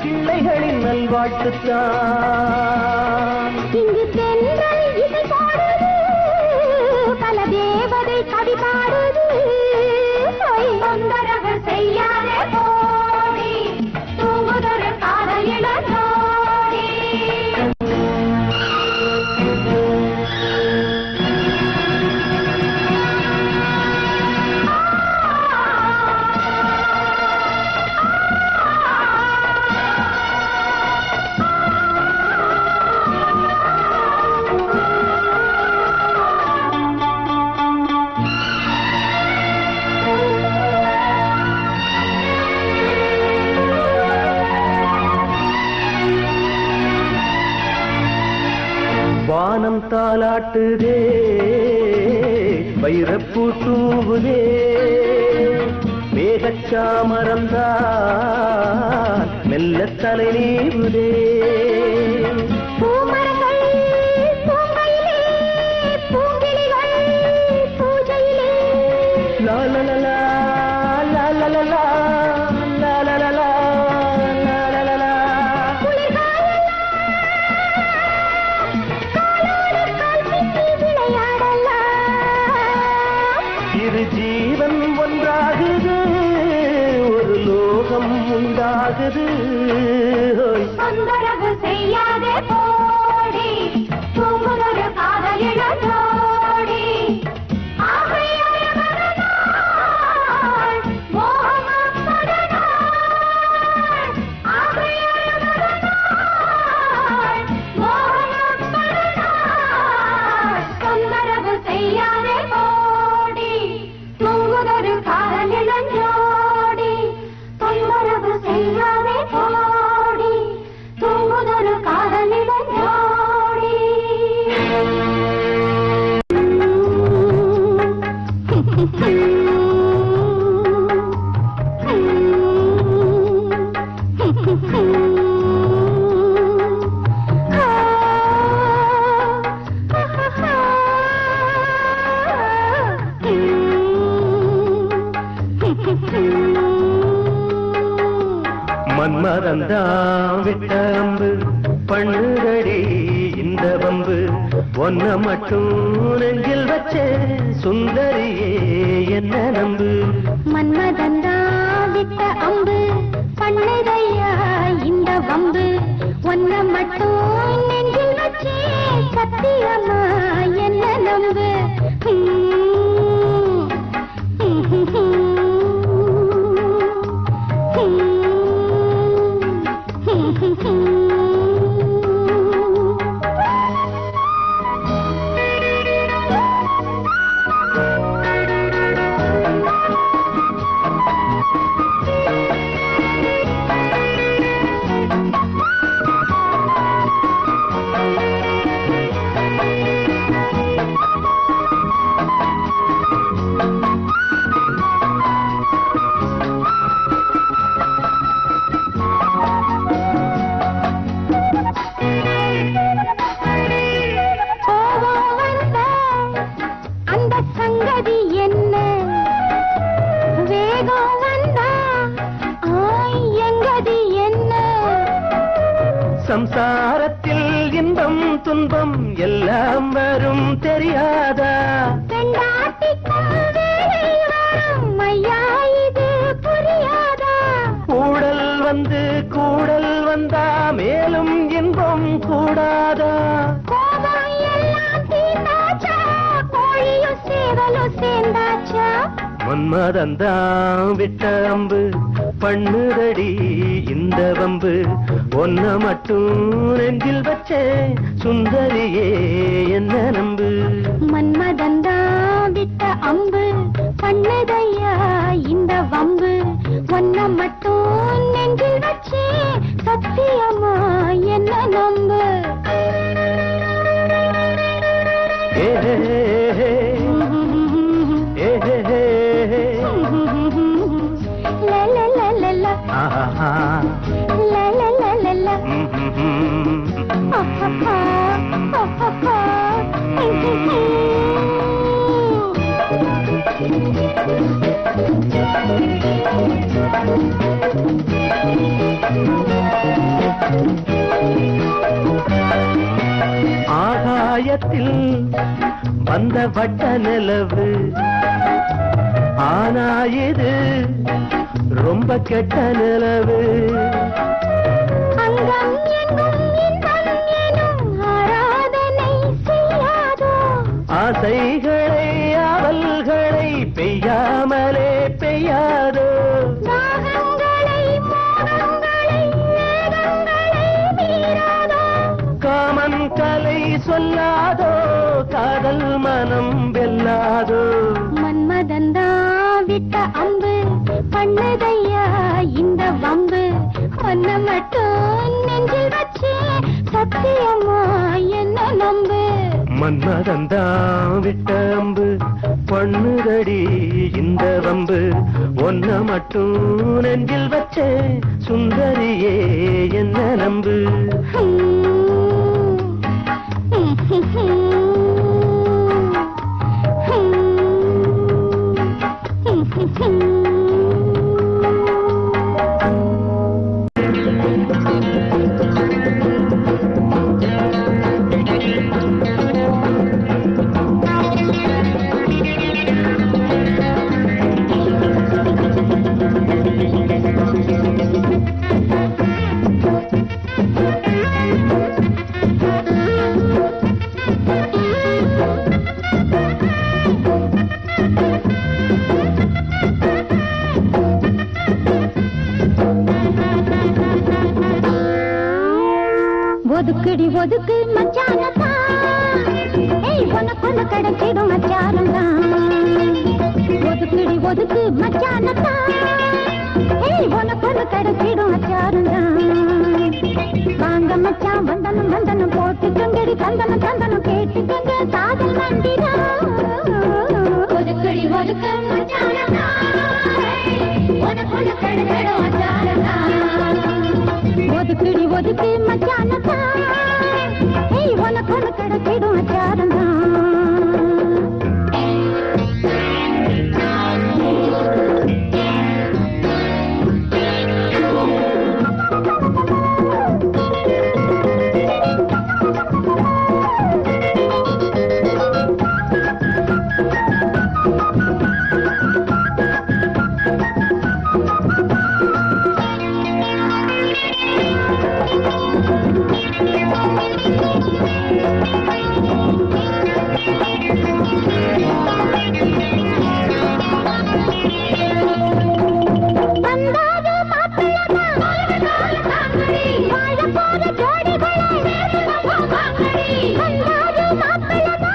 பிள்ளைகளின் நல்வாழ்த்துத்தான் இங்கு தென்றல் இசை பாடுது பல தேவதை கவி பாடுது தொந்தரவு செய்யாதே போடி தூங்குதொரு காதல் இளந்தோடி வானம் தாலாட்டுதே வைரப்பூ தூவுதே மேகச்சாமரம்தான் மெல்ல தலை நீவுதே பூமரங்கள் பூங்கையிலே பூங்கிளிகள் பூஜையிலே லாலலலா, லாலலலா, லாலலலா, லாலலலா. இரு ஜீவன் ஒன்றாகுது ஒரு லோகம் உண்டாகுது ஹோய். தொந்தரவு செய்யாதே போடி தூங்குதொரு காதல் இளந்தோடி ஆசையாய மனநாள் மோகமப்பட நாள் ஆசையாய மனநாள் மோகமப்பட நாள் தொந்தரவு செய்யாதே போடி தூங்குதொரு காதல் இளஞ்சோடி தொந்தரவு செய்யாதே போடி தூங்குதொரு காதல் இளஞ்சோடி மன்மதந்தான் விட்ட அம்பு பண்ணுதடி இந்த வம்பு ஒன்ன மட்டும் நெஞ்சில் வச்சே சுந்தரியே என்ன நம்பு மன்மதந்தா விட்ட அம்பு பண்ணுதையா இந்த வம்பு ஒன்ன மட்டும் நெஞ்சில் வச்சே சத்தியமா என்ன நம்பு கோபம் வந்த அந்த சங்கதி என்ன வேகம் வந்தா ஆய் எங்கதி என்ன சம்சாரத்தில் இன்பம் துன்பம் எல்லாம் வரும் தெரியாதா பெண்டாட்டிக்கும் வேலை வரும் ஐயா இது புரியாதா கூடல் வந்து கூடல் வந்தா மேலும் இன்பம் கூடாதா கோபம் எல்லாம் தீர்ந்தாச்சா கோழியும் சேவலும் சேர்ந்தாச்சா மன்மதந்தான் விட்ட அம்பு பண்ணுதடி இந்த வம்பு ஒன்ன மட்டும் நெஞ்சில் வச்சே சுந்தரியே என்ன நம்பு மன்மதந்தா விட்ட அம்பு பண்ணுதையா இந்த வம்பு ஒன்ன மட்டும் நெஞ்சில் வச்சே சத்தியமா என்ன நம்பு ஏ ஹே ஹே ஹே. ஏ ஹே ஹே ஹே. La la la la la ஆஹா. la la la la la ம், ம், ம். ha ha ha ha ha ha Thank you. ஆகாயத்தில் வந்த வட்ட நிலவு ஆனா இது ரொம்ப கெட்ட நிலவு அங்கம் எங்கும் இன்பம் எனும் ஆராதனை செய்யாதோ ஆசைகளை அவல்களை பெய்யாமலே பெய்யாதோ தாகங்களை மோகங்களை வேதங்களை மீறாதோ காமன் கலை சொல்லாதோ காதல் மனம் வெல்லாதோ மன்மதந்தா விட்ட அம்பு பண்ணுதையா இந்த வம்பு ஒன்ன மட்டும் நெஞ்சில் வச்சு சத்தியமா என்ன நம்பு மன்மதந்தான் விட்ட அம்பு பண்ணுதடி இந்த வம்பு ஒன்ன மட்டும் நெஞ்சில் வச்சே சுந்தரியே என்ன நம்பு ஒதுக்குடி ஒதுக்கு மச்சானத்தா ஏய் உனக்குள்ள கிடைச்சிடும் மச்சானந்தான் ஒதுக்குடி ஒதுக்கு மச்சானத்தா ஏய் உனக்குள்ள கிடைச்சிடும் மச்சானந்தான் வாங்க மச்சான் வந்தனம் வந்தனம் போட்டுக்கங்கடி தந்தனம் தந்தனம் கேட்டுக்கங்க காதல் மந்திரா ஒதுக்குடி ஒதுக்கு மச்சானத்தா உனக்குள்ள கிடைச்சிடும் மச்சானந்தான் ஒதுக்குடி ஒதுக்கு மச்சானதா ஏய் உனக்கு ஒன்று கிடைச்சிடும் மச்சானதா வந்தாது மாப்பிள்ளமா வாழ போற ஜோடிகளே வந்தாது மாப்பிள்ளமா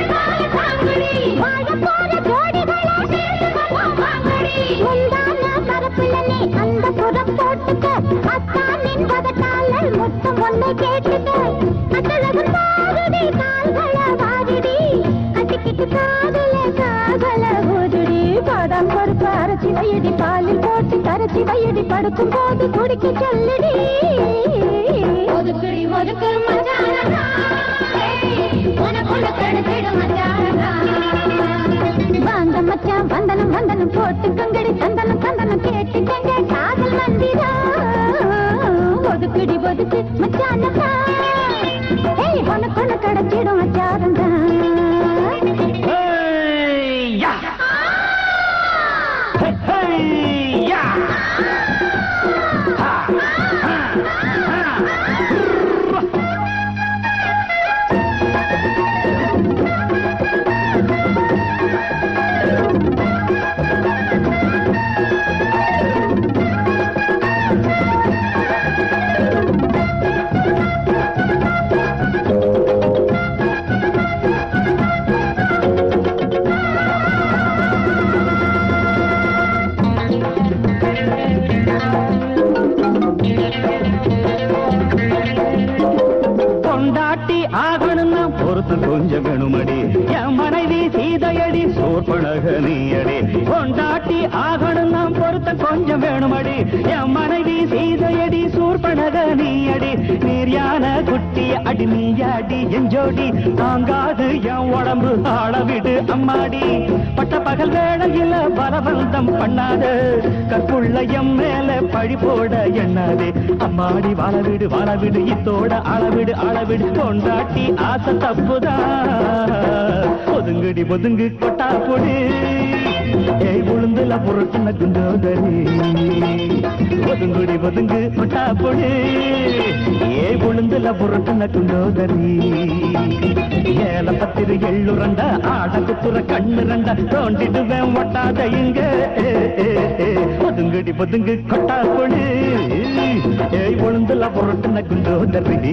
வாழ போற ஜோடிகளே முந்தான மரப்புலனே அந்த புறம் போட்டுக்க அத்தானின் பதட்டால முத்தம் ஒண்ணு கேட்டுக்க அத்தழகன் பாருடி கால்கள வாருடி கட்டிக்கிட்டு காதல காதல ஊதுடி பாதாம் பருப்பு அரைச்சி வயடி பாலில் போட்டு கரைச்சி வயடி படுக்கும் போது குடிக்க சொல்லுடி ஒதுக்குடி ஒதுக்கு மச்சானதா உனக்குள்ள கிடைச்சிடும் மச்சானதா வாங்க மச்சான் வந்தனம் வந்தனம் போட்டுக்கங்கடி தந்தனம் தந்தனம் கேட்டுக்கங்க காதல் மந்திரா ஒதுக்குடி ஒதுக்கு மச்சானதா ஏய் உனக்குள்ள கிடைச்சிடும் மச்சானதா ஹேய்யா! ஹே, ஹேய்யா! ஹா, ஹா, ஹா. பொண்டாட்டி ஆகணும்னா பொறுத்து கொஞ்சம் வேணுமடி என் மனைவி சீதையடி சோர்பனக நீயடி பொண்டாட்டி ஆகணும்னா பொறுத்த கொஞ்சம் வேணுமடி என் மனைவி சீதையடி சூர் சூர்பனக நீ அடி நீர் யானை குட்டி அடி நீ அடி எஞ்சோடி தாங்காது என் உடம்பு ஆளவிடு அம்மாடி பட்ட பகல் வேளையில பலவந்தம் பண்ணாத கற்புள்ள எம் மேல பழி போட எண்ணாதே அம்மாடி வாழவிடு வாழவிடு இத்தோட அளவிடு அளவிடு கொண்டாட்டி ஆசை தப்புதான் ஒதுங்குடி ஒதுங்கு கொட்டா பொடி ஏய் உளுந்துல புரட்டின குண்டோதரி ஒதுங்குடி ஒதுங்கு கொட்டா பொடி ஏய் உளுந்துல புரட்டின குண்டோதரி ஏல பத்திரு எள்ளுரண்ட ஆட குத்துற கண்ணு ரெண்ட தோண்டிடுவேன் ஒட்டாத இங்க ஏ, ஏ, ஏ. ஒதுங்குடி ஒதுங்கு கொட்டா பொடி ஏய் உளுந்துல புரட்டின குண்டோதரி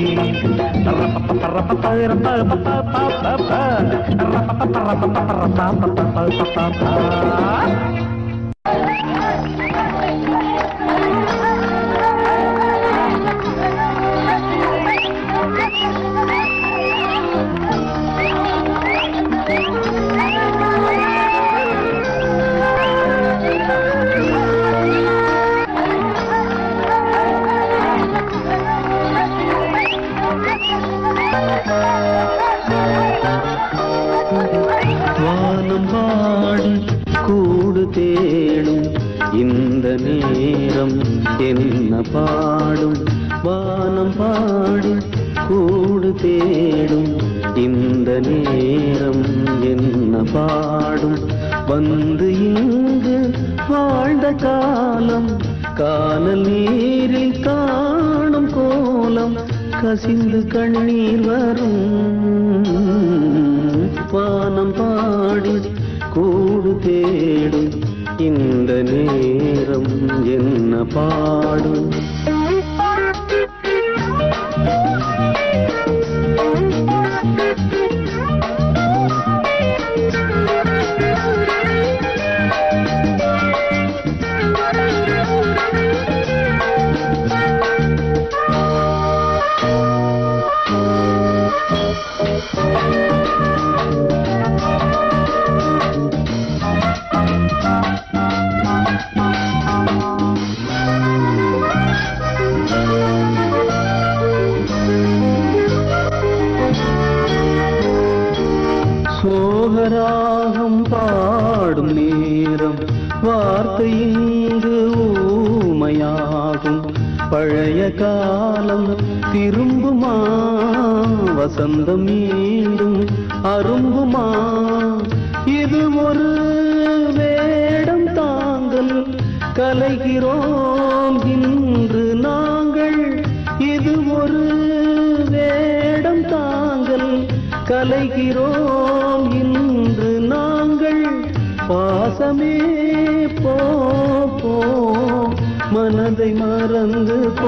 வானம் பாடி கூடு தேடும் இந்த நேரம் என்ன பாடும் வானம் பாடி கூடு தேடும் இந்த நேரம் என்ன பாடும் வந்து இங்கு வாழ்ந்த காலம் காணல் நீரில் காணும் கோலம் கசிந்து கண்ணீர் வரும் வானம் பாடி கூடு தேடும் இந்த நேரம் என்ன பாடும் சோகராகம் பாடும் நேரம் வார்த்தை இங்கு ஊமையாகும் பழைய காலம் திரும்புமா வசந்தம் மீண்டும் அரும்புமா இது ஒரு வேடம் தாங்கள் கலைகிறோம் இன்று நாங்கள் இது ஒரு வேடம் தாங்கள் கலைகிறோம் இன்று நாங்கள் பாசமே போ போ மனதை மறந்து போ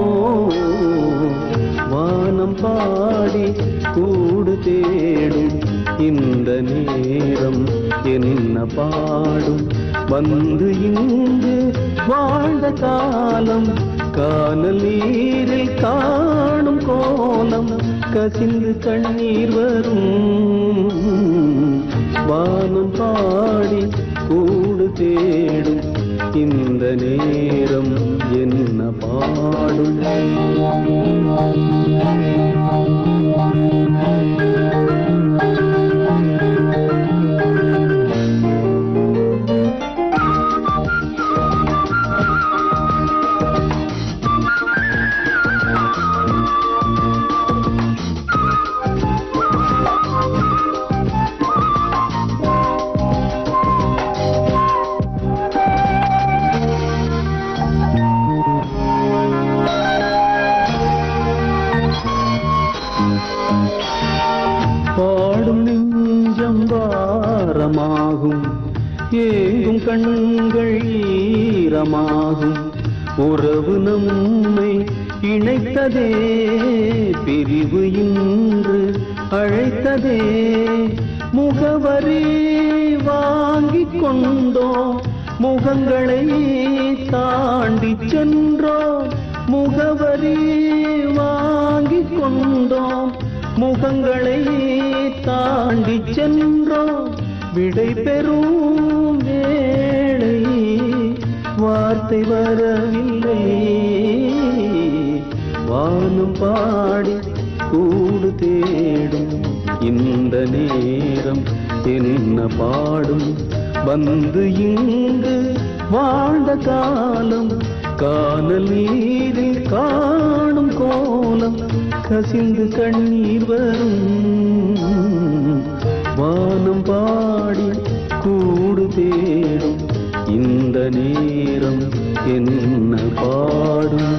வானம் பாடி கூடு தேடும் இந்த நேரம் என்ன பாடும் வந்து இங்கு வாழ்ந்த காலம் காணல் நீரில் காணும் கோலம் கசிந்து கண்ணீர் வரும் வானம் பாடி கூடு தேடும் இந்த நேரம் என்ன பாடும் பாடும் நெஞ்சம் வாரமாகும் ஏங்கும் கண்கள் ஈரமாகும் உறவு நம்மை இணைத்ததே பிரிவு இன்று அழைத்ததே முகவரி வாங்கிக் கொண்டோம் முகங்களை தாண்டி சென்றோம் முகவரி வாங்கிக் கொண்டோம் முகங்களை தாண்டி சென்றோம் விடை பெறும் வேளை வார்த்தை வரவில்லை வானம் பாடி கூடு தேடும் இந்த நேரம் என்ன பாடும் வந்து இங்கு வாழ்ந்த காலம் காணல் நீரில் காணும் கோலம் கசிந்து கண்ணீர் வரும் வானம் பாடி கூடு தேடும் இந்த நேரம் என்ன பாடும்